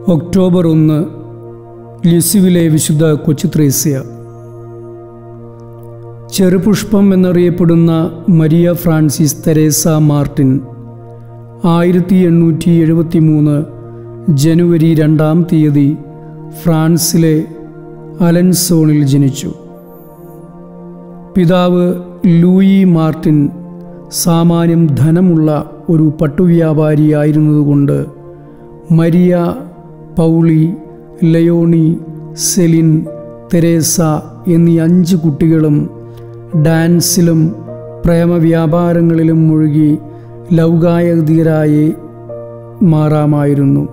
October ഒന്ന് ലിസുവിലെ വിശുദ്ധ കൊച്ചുത്രേസ്യ ചെറുപുഷ്പം എന്നറിയപ്പെടുന്ന മരിയ ഫ്രാൻസിസ് തെരേസ മാർട്ടിൻ ആയിരത്തി എണ്ണൂറ്റി എഴുപത്തി മൂന്ന് ജനുവരി രണ്ടാം തീയതി ഫ്രാൻസിലെ അലൻസോണിൽ ജനിച്ചു പിതാവ് ലൂയി മാർട്ടിൻ സാമാന്യം ധനമുള്ള ഒരു പട്ടുവ്യാപാരിയായിരുന്നതുകൊണ്ട് Maria Pauly Leonie Celine Teresa എന്നീ അഞ്ച് കുട്ടികളും ഡാൻസിലും പ്രേമവ്യാപാരങ്ങളിലും മുഴുകി ലൗകായതീരായി മാറാമായിരുന്നു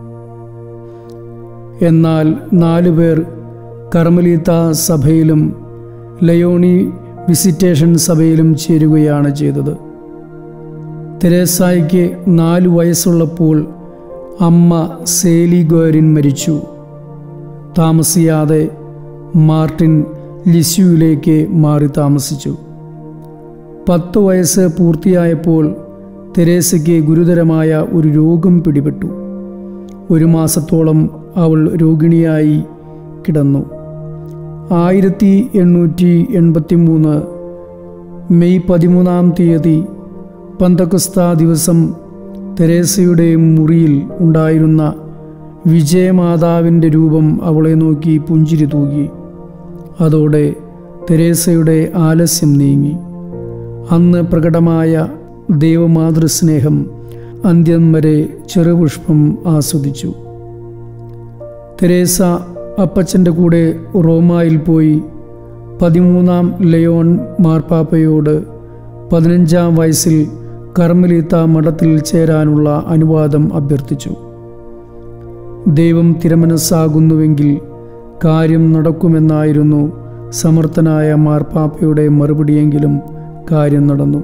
എന്നാൽ നാലുപേർ കർമ്മലീത്ത സഭയിലും ലയോണി വിസിറ്റേഷൻ സഭയിലും ചേരുകയാണ് ചെയ്തത് തെരേസായ്ക്ക് നാലു വയസ്സുള്ളപ്പോൾ അമ്മ സേലി ഗോരിൻ മരിച്ചു താമസിയാതെ മാർട്ടിൻ ലിസ്യുവിലേക്ക് മാറി താമസിച്ചു പത്ത് വയസ്സ് പൂർത്തിയായപ്പോൾ തെരേസയ്ക്ക് ഗുരുതരമായ ഒരു രോഗം പിടിപെട്ടു ഒരു മാസത്തോളം അവൾ രോഗിണിയായി കിടന്നു ആയിരത്തി എണ്ണൂറ്റി എൺപത്തി മൂന്ന് മെയ് പതിമൂന്നാം തീയതി പന്തക്കസ്ത ദിവസം തെരേസയുടെ മുറിയിൽ ഉണ്ടായിരുന്ന വിജയമാതാവിൻ്റെ രൂപം അവളെ നോക്കി പുഞ്ചിരി തൂകി അതോടെ തെരേസയുടെ ആലസ്യം നീങ്ങി അന്ന് പ്രകടമായ ദൈവമാതൃസ്നേഹം അന്ത്യം വരെ ചെറുപുഷ്പം ആസ്വദിച്ചു തെരേസ അപ്പച്ചൻ്റെ കൂടെ റോമായിൽ പോയി പതിമൂന്നാം ലയോൺ മാർപ്പാപ്പയോട് പതിനഞ്ചാം വയസ്സിൽ കർമ്മലീത്ത മഠത്തിൽ ചേരാനുള്ള അനുവാദം അഭ്യർത്ഥിച്ചു ദൈവം തിരമനസ്സാകുന്നുവെങ്കിൽ കാര്യം നടക്കുമെന്നായിരുന്നു സമർത്ഥനായ മാർപ്പാപ്പയുടെ മറുപടിയെങ്കിലും കാര്യം നടന്നു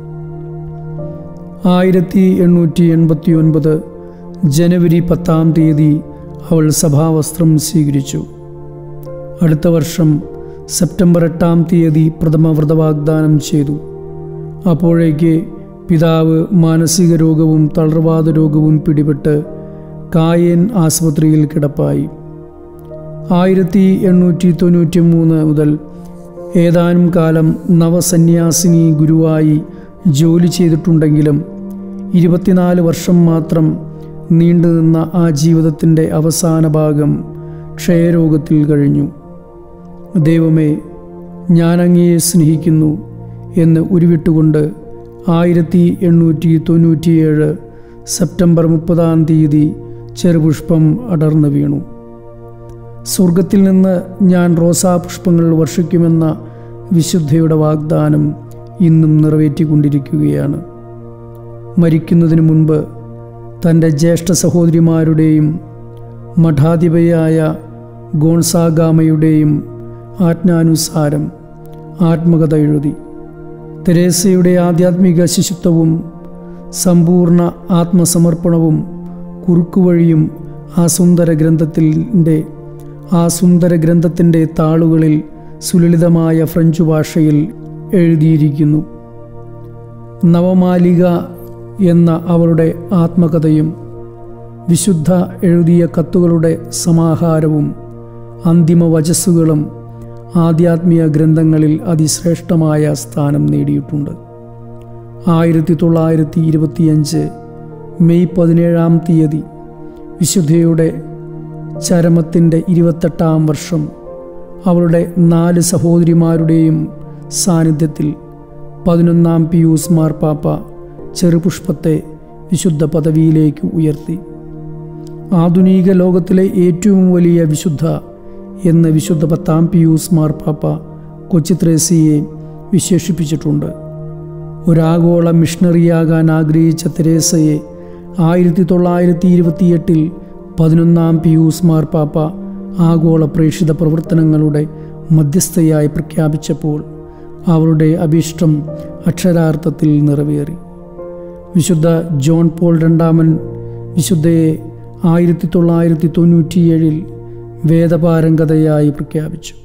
ആയിരത്തി എണ്ണൂറ്റി എൺപത്തി ഒൻപത് ജനുവരി പത്താം തീയതി അവൾ സഭാവസ്ത്രം സ്വീകരിച്ചു അടുത്ത വർഷം സെപ്റ്റംബർ എട്ടാം തീയതി പ്രഥമ വ്രതവാഗ്ദാനം ചെയ്തു അപ്പോഴേക്ക് പിതാവ് മാനസിക രോഗവും തളർവാദ രോഗവും പിടിപെട്ട് കായൻ ആശുപത്രിയിൽ കിടപ്പായി ആയിരത്തി എണ്ണൂറ്റി തൊണ്ണൂറ്റി മൂന്ന് മുതൽ ഏതാനും കാലം നവസന്യാസിനി ഗുരുവായി ജോലി ചെയ്തിട്ടുണ്ടെങ്കിലും ഇരുപത്തിനാല് വർഷം മാത്രം നീണ്ടുനിന്ന ആ ജീവിതത്തിൻ്റെ അവസാന ഭാഗം ക്ഷയരോഗത്തിൽ കഴിഞ്ഞു ദൈവമേ ഞാൻ അങ്ങയെ സ്നേഹിക്കുന്നു എന്ന് ഉരുവിട്ടുകൊണ്ട് ആയിരത്തി എണ്ണൂറ്റി തൊണ്ണൂറ്റിയേഴ് സെപ്റ്റംബർ മുപ്പതാം തീയതി ചെറുപുഷ്പം അടർന്നു വീണു സ്വർഗത്തിൽ നിന്ന് ഞാൻ റോസാപുഷ്പങ്ങൾ വർഷിക്കുമെന്ന വിശുദ്ധയുടെ വാഗ്ദാനം ഇന്നും നിറവേറ്റിക്കൊണ്ടിരിക്കുകയാണ് മരിക്കുന്നതിന് മുൻപ് തൻ്റെ ജ്യേഷ്ഠ സഹോദരിമാരുടെയും മഠാധിപയായ ഗോൺസാഗാമയുടെയും ആജ്ഞാനുസാരം ആത്മകഥ എഴുതി തെരേസയുടെ ആധ്യാത്മിക ശിശുത്വവും സമ്പൂർണ്ണ ആത്മസമർപ്പണവും കുറുക്കുവഴിയും ആ സുന്ദര ഗ്രന്ഥത്തിൻ്റെ ആ സുന്ദര ഗ്രന്ഥത്തിൻ്റെ താളുകളിൽ സുലളിതമായ ഫ്രഞ്ച് ഭാഷയിൽ എഴുതിയിരിക്കുന്നു നവമാലിക എന്ന അവളുടെ ആത്മകഥയും വിശുദ്ധ എഴുതിയ കത്തുകളുടെ സമാഹാരവും അന്തിമ വചസ്സുകളും ആധ്യാത്മിക ഗ്രന്ഥങ്ങളിൽ അതിശ്രേഷ്ഠമായ സ്ഥാനം നേടിയിട്ടുണ്ട് ആയിരത്തി തൊള്ളായിരത്തി ഇരുപത്തിയഞ്ച് മെയ് പതിനേഴാം തീയതി വിശുദ്ധയുടെ ചരമത്തിൻ്റെ ഇരുപത്തെട്ടാം വർഷം അവളുടെ നാല് സഹോദരിമാരുടെയും സാന്നിധ്യത്തിൽ പതിനൊന്നാം പിയൂസ് മാർപ്പാപ്പ ചെറുപുഷ്പത്തെ വിശുദ്ധ പദവിയിലേക്ക് ഉയർത്തി ആധുനിക ലോകത്തിലെ ഏറ്റവും വലിയ വിശുദ്ധ എന്ന് വിശുദ്ധ പത്താം പിയൂസ് മാർപ്പാപ്പ കൊച്ചിത്രേസിയെ വിശേഷിപ്പിച്ചിട്ടുണ്ട് ഒരാഗോള മിഷണറിയാകാൻ ആഗ്രഹിച്ച തെരേസയെ ആയിരത്തി തൊള്ളായിരത്തി ഇരുപത്തിയെട്ടിൽ പതിനൊന്നാം പിയൂസ് മാർപ്പാപ്പ ആഗോള പ്രേക്ഷിത പ്രവർത്തനങ്ങളുടെ മധ്യസ്ഥയായി പ്രഖ്യാപിച്ചപ്പോൾ അവളുടെ അഭീഷ്ടം അക്ഷരാർത്ഥത്തിൽ നിറവേറി വിശുദ്ധ ജോൺ പോൾ രണ്ടാമൻ വിശുദ്ധയെ ആയിരത്തി തൊള്ളായിരത്തി തൊണ്ണൂറ്റിയേഴിൽ വേദപാരംഗതയായി പ്രഖ്യാപിച്ചു